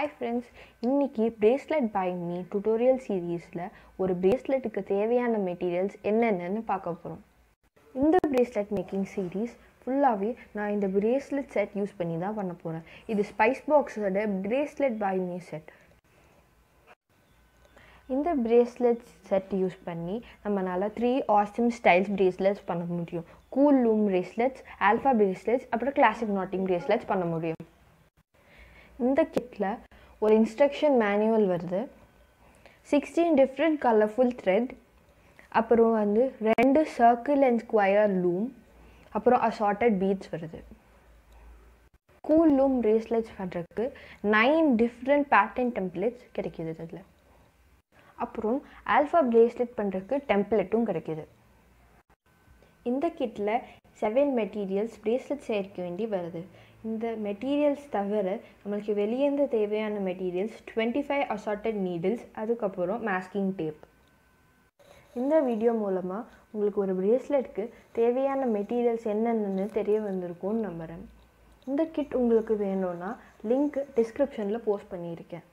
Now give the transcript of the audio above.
hi friends இன்னைக்கு bracelet by me tutorial சீரீஸில் ஒரு பிரேஸ்லெட்டுக்கு தேவையான மெட்டீரியல்ஸ் என்னென்னு பார்க்க போகிறோம் இந்த பிரேஸ்லெட் மேக்கிங் சீரீஸ் ஃபுல்லாகவே நான் இந்த பிரேஸ்லெட் செட் யூஸ் பண்ணி தான் பண்ண போகிறேன் இது ஸ்பைஸ் பாக்ஸோட பிரேஸ்லெட் பை மீ செட் இந்த பிரேஸ்லெட் செட் யூஸ் பண்ணி நம்மளால் த்ரீ ஆசம் ஸ்டைல்ஸ் பிரேஸ்லெட்ஸ் பண்ண முடியும் cool loom bracelets alpha bracelets அப்புறம் கிளாசிக் நாட்டிங் பிரேஸ்லெட்ஸ் பண்ண முடியும் இந்த கிட்டில் ஒரு இன்ஸ்ட்ரக்ஷன் மேனுவல் வருது சிக்ஸ்டீன் டிஃப்ரெண்ட் கலர்ஃபுல் த்ரெட் அப்புறம் வந்து ரெண்டு சர்க்கிள் அண்ட் ஸ்கொயர் லூம் அப்புறம் அசார்ட்டட் பீட்ஸ் வருது கூல் லூம் பிரேஸ்லெட்ஸ் பண்ணுறதுக்கு நைன் டிஃப்ரெண்ட் பேட்டர்ன் டெம்ப்ளேட்ஸ் கிடைக்கிது இதில் அப்புறம் ஆல்ஃபா பிரேஸ்லெட் பண்ணுறதுக்கு டெம்ப்ளேட்டும் கிடைக்கிது இந்த கிட்டில் செவன் மெட்டீரியல்ஸ் பிரேஸ்லெட் சேர்க்க வேண்டி வருது இந்த மெட்டீரியல்ஸ் தவிர நம்மளுக்கு வெளியேந்து தேவையான materials twenty five assorted needles அதுக்கப்புறம் மாஸ்கிங் டேப் இந்த வீடியோ மூலமாக உங்களுக்கு ஒரு பிரேஸ்லெட்க்கு தேவையான மெட்டீரியல்ஸ் என்னென்னு தெரிய வந்திருக்கும்னு நம்புகிறேன் இந்த கிட் உங்களுக்கு வேணும்னா லிங்க் டிஸ்கிரிப்ஷனில் போஸ்ட் பண்ணியிருக்கேன்